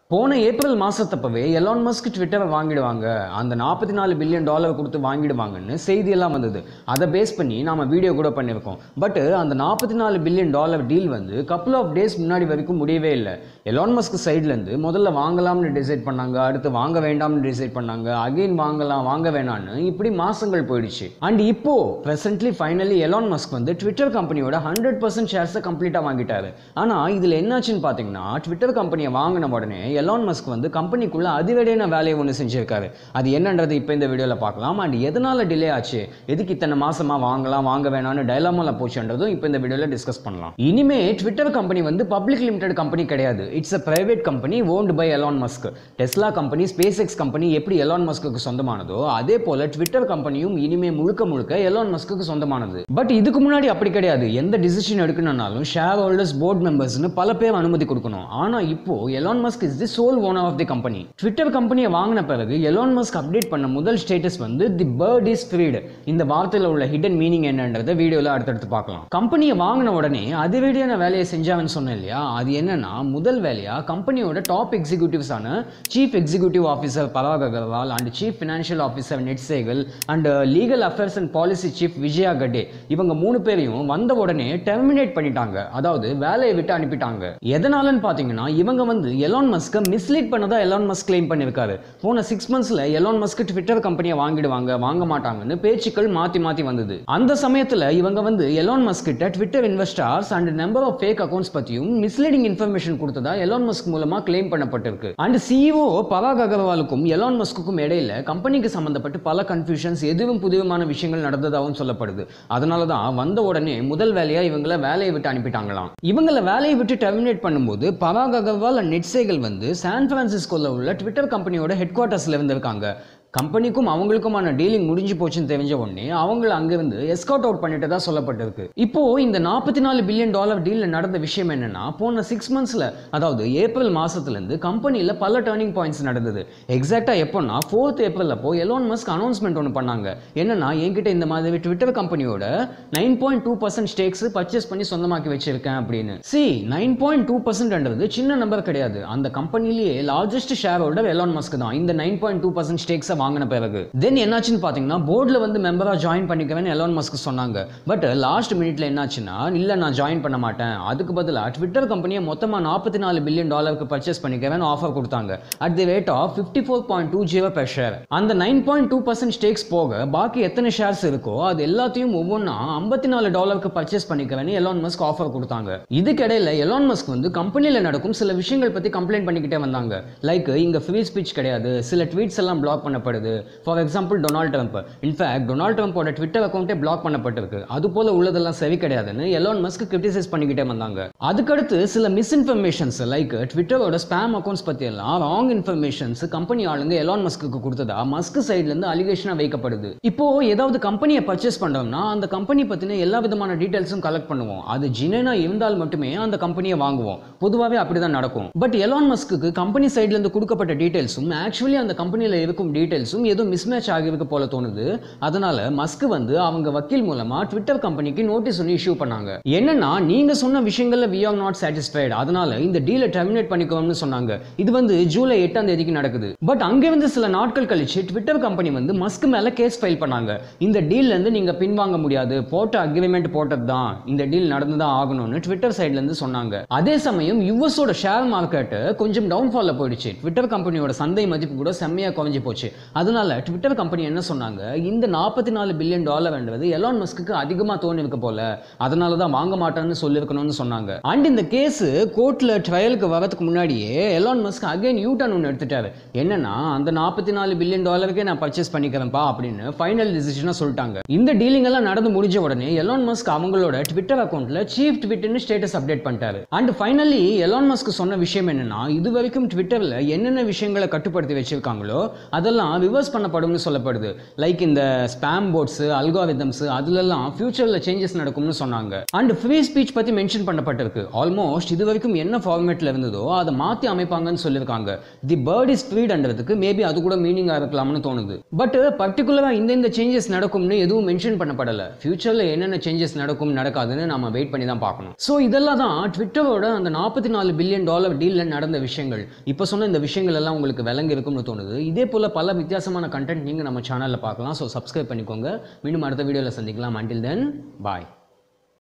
போன ஏப்ரல் மாசத்தப்பவே Elon Musk ட்விட்டரை வாங்கிடுவாங்க அந்த நாற்பத்தி நாலு பில்லியன் டாலர் கொடுத்து வாங்கிடுவாங்கன்னு செய்தியெல்லாம் வந்தது அதை பேஸ் பண்ணி நாம வீடியோ கூட பண்ணியிருக்கோம் பட் அந்த நாற்பத்தி நாலு பில்லியன் டாலர் டீல் வந்து கப்புள் ஆஃப் டேஸ் முன்னாடி வரைக்கும் முடியவே இல்லை எலான் மஸ்க் சைட்லேருந்து முதல்ல வாங்கலாம்னு டிசைட் பண்ணாங்க அடுத்து வாங்க வேண்டாம்னு டிசைட் பண்ணாங்க அகைன் வாங்கலாம் வாங்க வேணாம்னு இப்படி மாசங்கள் போயிடுச்சு அண்ட் இப்போ ப்ரெசென்ட்லி ஃபைனலி எலான் மஸ்க் வந்து ட்விட்டர் கம்பெனியோட ஹண்ட்ரட் பர்சன்ட் ஷேர்ஸை கம்ப்ளீட்டாக வாங்கிட்டாரு ஆனால் இதில் என்னாச்சுன்னு பார்த்தீங்கன்னா ட்விட்டர் கம்பெனியை வாங்கின உடனே எலான் மஸ்க் வந்து கம்பெனிக்குள்ள அதிரடியான வேலையை ஒன்று செஞ்சிருக்காரு அது என்னன்றது இப்போ இந்த வீடியோவில் பார்க்கலாம் அண்ட் எதனால டிலே ஆச்சு எதுக்கு இத்தனை மாசமா வாங்கலாம் வாங்க வேணாம்னு டைலாமால போச்சுன்றதும் இப்போ இந்த வீடியோவில் டிஸ்கஸ் பண்ணலாம் இனிமே ட்விட்டர் கம்பெனி வந்து பப்ளிக் லிமிடெட் கம்பெனி கிடையாது it's a private company owned by Elon Musk Tesla company SpaceX company எப்படி எலான் மஸ்க்கு சொந்தமானதோ அதே போல ட்விட்டர் கம்பெனியும் இனிமே முழுக்க முழுக்க எலான் மஸ்க்கு சொந்தமானது பட் இதுக்கு முன்னாடி அப்படி கிடையாது எந்த டிசிஷன் எடுக்கணும்னாலும் ஷேர் ஹோல்டர்ஸ் போர்ட் மெம்பர்ஸ்னு பல பேர் அனுமதி கொடுக்கணும் ஆனா இப்போ Elon Musk is the sole owner of the company Twitter கம்பெனியை வாங்கின பிறகு எலான் மஸ்க் அப்டேட் பண்ண முதல் ஸ்டேட்டஸ் வந்து தி பேர்ட் இஸ் ஃப்ரீடு இந்த வார்த்தையில் உள்ள ஹிடன் மீனிங் என்னன்றதை வீடியோவில் அடுத்தடுத்து பார்க்கலாம் கம்பெனியை வாங்கின உடனே அதிரடியான வேலையை செஞ்சாவன்னு சொன்னேன் இல்லையா அது என்னன்னா முதல் வேலையா கம்பெனியோட டாப் எக்ஸிக்யூட்டிவ்ஸான chief executive officer Parag Agarwal and chief financial officer Ned Segal and legal affairs and policy chief Vijaya Gadde இவங்க மூணு பேரையும் வந்த உடனே டெர்மினேட் பண்ணிட்டாங்க அதாவது வேலையை விட்டு அனுப்பிட்டாங்க எதனாலன்னு பார்த்தீங்கன்னா இவங்க வந்து எலான் மஸ்க்கை மிஸ்லீட் பண்ணதா எலான் மஸ்க் கிளைம் பண்ணியிருக்காரு போன சிக்ஸ் மந்த்ஸ்ல எலான் மஸ்க் ட்விட்டர் கம்பெனியை வாங்கிடுவாங்க வாங்க மாட்டாங்கன்னு பேச்சுக்கள் மாத்தி மாத்தி வந்தது அந்த சமயத்துல இவங்க வந்து எலான் மஸ்க் கிட்ட Twitter investors and number of fake accounts பத்தியும் மிஸ்லீடிங் இன்ஃபர்மேஷன் கொடுத்ததா எலான் மஸ்க் மூலமா கிளைம் பண்ணப்பட்டிருக்கு அண்ட் சிஇஓ பராக் அகர்வாலுக்கும் எலான் மஸ்க்குக்கும் இடையில கம்பெனிக்கு சம்பந்தப்பட்டு பல கன்ஃபியூஷன்ஸ் எதுவும் புதுவிதமான விஷயங்கள் நடந்ததாகவும் சொல்லப்படுது அதனால தான் வந்த உடனே முதல் வேலையா இவங்கள வேலையை விட்டு அனுப்பிட்டாங்களாம் இவங்கள வேலையை விட்டு டெர்மினேட் பண்ணும்போது பராக் அகர்வால் அண்ட் நெட்சேகல் வந்து சான் பிரான்சிஸ்கோல உள்ள ட்விட்டர் கம்பெனியோட ஹெட் குவார்ட்டர்ஸ்ல இருந்திருக்காங்க கம்பெனிக்கும் அவங்களுக்குமான டீலிங் முடிஞ்சு போச்சுன்னு தெரிஞ்ச உடனே அவங்கள அங்கிருந்து எஸ்காட் அவுட் பண்ணிட்டு தான் சொல்லப்பட்டிருக்கு இப்போ இந்த நாற்பத்தி நாலு பில்லியன் டாலர் டீல்ல நடந்த விஷயம் என்னன்னா போன சிக்ஸ் மந்த்ஸ்ல அதாவது ஏப்ரல் மாசத்துல இருந்து கம்பெனில பல டேர்னிங் பாயிண்ட்ஸ் நடந்தது எக்ஸாக்டா எப்போன்னா ஃபோர்த் ஏப்ரல் அப்போ எலோன் மஸ்க் அனௌன்ஸ்மெண்ட் ஒன்று பண்ணாங்க என்னன்னா என்கிட்ட இந்த மாதிரி ட்விட்டர் கம்பெனியோட nine point two percent stakes purchase பண்ணி சொந்தமாக்கி வச்சிருக்கேன் அப்படின்னு சி நைன் பாயிண்ட் டூ பர்சன்ட்ன்றது சின்ன நம்பர் கிடையாது அந்த கம்பெனிலேயே largest shareholder Elon Musk தான் இந்த நைன் பாயிண்ட் டூ பர்சன்ட் ஸ்டேக்ஸை வாங்கின பிறகு தென் என்னாச்சுன்னு பார்த்தீங்கன்னா போர்டில் வந்து மெம்பரா ஜாயின் பண்ணிக்கவேன்னு எலான் மஸ்க் சொன்னாங்க பட் லாஸ்ட் மினிட்ல என்னாச்சுன்னா இல்லை நான் ஜாயின் பண்ண மாட்டேன் அதுக்கு பதிலாக ட்விட்டர் கம்பெனியை மொத்தமாக நாற்பத்தி நாலு பில்லியன் டாலருக்கு பர்ச்சேஸ் பண்ணிக்கவேன்னு ஆஃபர் கொடுத்தாங்க at the rate of fifty four point two zero per share அந்த nine point two percent stakes போக பாக்கி எத்தனை ஷேர்ஸ் இருக்கோ அது எல்லாத்தையும் ஒவ்வொன்றா ஐம்பத்தி நாலு டாலருக்கு பர்ச்சேஸ் பண்ணிக்கவேன்னு எலான் மஸ்க் ஆஃபர் கொடுத்தாங்க இதுக்கிடையில எலான் மஸ்க் வந்து கம்பெனியில் நடக்கும் சில விஷயங்கள் பற்றி கம்ப்ளைண்ட் பண்ணிக்கிட்டே வந்தாங்க லைக் இங்கே ஃப்ரீ ஸ்பீச் கிடையாது சில ட்வீட்ஸ் எல்லாம் பிளாக் பண்ணப்படுது for example Donald Trump in fact Donald ட்ரம்ப்போட ட்விட்டர் அக்கௌண்ட்டே பிளாக் பண்ணப்பட்டிருக்கு அது போல உள்ளதெல்லாம் சரி கிடையாதுன்னு எலான் மஸ்க் கிரிட்டிசைஸ் பண்ணிக்கிட்டே வந்தாங்க அதுக்கடுத்து சில மிஸ்இன்ஃபர்மேஷன்ஸ் லைக் ட்விட்டரோட ஸ்பேம் அக்கௌண்ட்ஸ் பற்றி எல்லாம் ராங் இன்ஃபர்மேஷன்ஸ் கம்பெனி ஆளுங்க எலான் மஸ்க்கு கொடுத்ததா மஸ்க் சைட்ல இருந்து அலிகேஷனாக வைக்கப்படுது இப்போ ஏதாவது கம்பெனியை பர்ச்சேஸ் பண்றோம்னா அந்த கம்பெனி பற்றின எல்லா விதமான டீடைல்ஸும் கலெக்ட் பண்ணுவோம் அது ஜினேனா இருந்தால் மட்டுமே அந்த கம்பெனியை வாங்குவோம் பொதுவாகவே அப்படிதான் நடக்கும் பட் எலான் மஸ்க்கு கம்பெனி சைட்ல இருந்து கொடுக்கப்பட்ட டீடைல்ஸும் ஆக்சுவலி அந்த கம்பெனியில் இருக்கும் டீடைல்ஸும் ஏதோ மிஸ்மேட்ச் ஆகிருக்கு போல தோணுது அதனால மஸ்க் வந்து அவங்க வக்கீல் மூலமா ட்விட்டர் கம்பெனிக்கு நோட்டீஸ் ஒன்று இஷ்யூ பண்ணாங்க என்னன்னா நீங்க சொன்ன விஷயங்கள்ல வி ஆர் நாட் சாட்டிஸ்ஃபைடு அதனால இந்த டீலை டெர்மினேட் பண்ணிக்கோம்னு சொன்னாங்க இது வந்து ஜூலை எட்டாம் தேதிக்கு நடக்குது பட் அங்கிருந்து சில நாட்கள் கழிச்சு ட்விட்டர் கம்பெனி வந்து மஸ்க் மேல கேஸ் ஃபைல் பண்ணாங்க இந்த டீல்ல இருந்து நீங்க பின்வாங்க முடியாது போட்ட அக்ரிமெண்ட் போட்டது தான் இந்த டீல் நடந்து தான் ஆகணும்னு ட்விட்டர் சைட்ல இருந்து சொன்னாங்க அதே சமயம் யூஎஸோட ஷேர் மார்க்கெட் கொஞ்சம் டவுன்ஃபால்ல போயிடுச்சு ட்விட்டர் கம்பெனியோட சந்தை மதிப்பு கூட செம்மையா குறைஞ்சு போச்சு அதனால ட்விட்டர் கம்பெனி என்ன சொன்னாங்க இந்த நாற்பத்தி நாலு பில்லியன் டாலர் என்றது எலான் மஸ்க்கு அதிகமாக தோணிருக்கு போல அதனால தான் வாங்க மாட்டேன்னு சொல்லியிருக்கணும்னு சொன்னாங்க அண்ட் இந்த கேஸ் கோர்ட்ல ட்ரையலுக்கு வரதுக்கு முன்னாடியே Elon Musk again U turn ஒன்று எடுத்துட்டாரு என்னன்னா அந்த நாற்பத்தி நாலு பில்லியன் டாலருக்கே நான் பர்ச்சேஸ் பண்ணிக்கிறேன்ப்பா அப்படின்னு ஃபைனல் டிசிஷனாக சொல்லிட்டாங்க இந்த டீலிங் எல்லாம் நடந்து முடிஞ்ச உடனே எலான் மஸ்க் அவங்களோட ட்விட்டர் அக்கௌண்ட்ல சீஃப் ட்விட்டர்னு ஸ்டேட்டஸ் அப்டேட் பண்ணிட்டாரு அண்ட் ஃபைனலி எலான் மஸ்க் சொன்ன விஷயம் என்னன்னா இது வரைக்கும் ட்விட்டர்ல என்னென்ன விஷயங்களை கட்டுப்படுத்தி வச்சிருக்காங்களோ அதெல்லாம் எல்லாம் ரிவர்ஸ் பண்ணப்படும்னு சொல்லப்படுது லைக் இந்த ஸ்பேம் போர்ட்ஸ் அல்காரிதம்ஸ் அதுலெல்லாம் ஃபியூச்சரில் சேஞ்சஸ் நடக்கும்னு சொன்னாங்க அண்ட் ஃப்ரீ ஸ்பீச் பற்றி மென்ஷன் பண்ணப்பட்டிருக்கு ஆல்மோஸ்ட் இது வரைக்கும் என்ன ஃபார்மேட்டில் இருந்ததோ அதை மாற்றி அமைப்பாங்கன்னு சொல்லியிருக்காங்க தி பேர்ட் இஸ் ஃப்ரீட்ன்றதுக்கு மேபி அது கூட மீனிங்காக இருக்கலாம்னு தோணுது பட் பர்டிகுலராக இந்த இந்த சேஞ்சஸ் நடக்கும்னு எதுவும் மென்ஷன் பண்ணப்படலை ஃபியூச்சரில் என்னென்ன சேஞ்சஸ் நடக்கும் நடக்காதுன்னு நம்ம வெயிட் பண்ணி தான் பார்க்கணும் ஸோ இதெல்லாம் தான் ட்விட்டரோட அந்த நாற்பத்தி நாலு பில்லியன் டாலர் டீலில் நடந்த விஷயங்கள் இப்போ சொன்ன இந்த விஷயங்கள் எல்லாம் உங்களுக்கு விளங்கி இருக்கும்னு தோணுது இதே போல் பல வித்தியாசமான கண்டென்ட் நீங்கள் நம்ம சேனலில் பார்க்கலாம் ஸோ சப்ஸ்கிரைப் பண்ணிக்கோங்க மீண்டும் அடுத்த வீடியோவில் சந்திக்கலாம் until தென் பாய்